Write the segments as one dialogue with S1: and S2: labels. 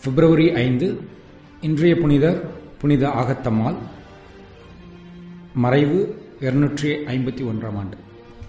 S1: பிப்ரவரி ஐந்து இன்றைய புனிதர் புனித ஆகத்தம்மாள் மறைவு இருநூற்றி ஐம்பத்தி ஒன்றாம் ஆண்டு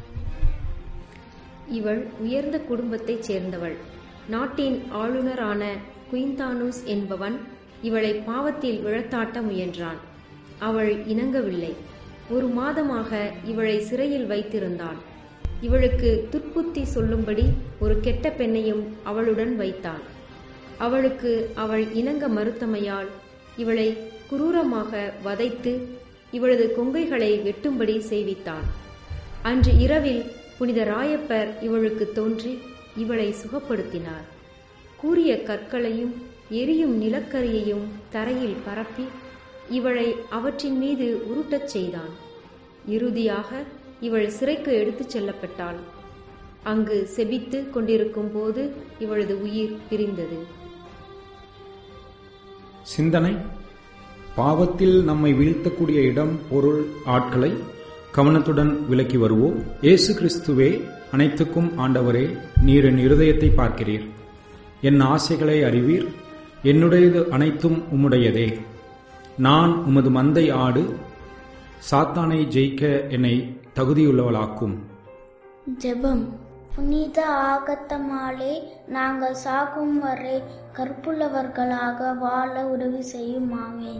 S2: இவள் உயர்ந்த குடும்பத்தைச் சேர்ந்தவள் நாட்டின் ஆளுநரான குயின்தானூஸ் என்பவன் இவளை பாவத்தில் விழத்தாட்ட முயன்றான் அவள் இணங்கவில்லை ஒரு மாதமாக இவளை சிறையில் வைத்திருந்தான் இவளுக்கு துர்ப்புத்தி சொல்லும்படி ஒரு கெட்ட பெண்ணையும் அவளுடன் வைத்தான் அவளுக்கு அவள் இணங்க மறுத்தமையால் இவளை குரூரமாக வதைத்து இவளது கொங்கைகளை வெட்டும்படி செய்வித்தான் அன்று இரவில் புனித ராயப்பர் இவளுக்கு தோன்றி இவளை சுகப்படுத்தினார் கூரிய கற்களையும் எரியும் நிலக்கரியையும் தரையில் பரப்பி இவளை அவற்றின் மீது உருட்டச் செய்தான் இறுதியாக இவள் சிறைக்கு எடுத்துச் செல்லப்பட்டாள் அங்கு செபித்து கொண்டிருக்கும் போது இவளது உயிர் பிரிந்தது
S1: சிந்தனை பாவத்தில் நம்மை வீழ்த்தக்கூடிய இடம் பொருள் ஆட்களை கவனத்துடன் விலக்கி வருவோம் இயேசு கிறிஸ்துவே அனைத்துக்கும் ஆண்டவரே நீர் என் இருதயத்தை பார்க்கிறீர் என் ஆசைகளை அறிவீர் என்னுடையது அனைத்தும் உம்முடையதே நான் உமது மந்தை ஆடு சாத்தானை ஜெயிக்க என்னை தகுதியுள்ளவளாக்கும்
S3: ஜெபம் புனித ஆகத்தமாலே நாங்கள் சாகும் வரை கற்புள்ளவர்களாக வாழ உதவி செய்யும் ஆமேன்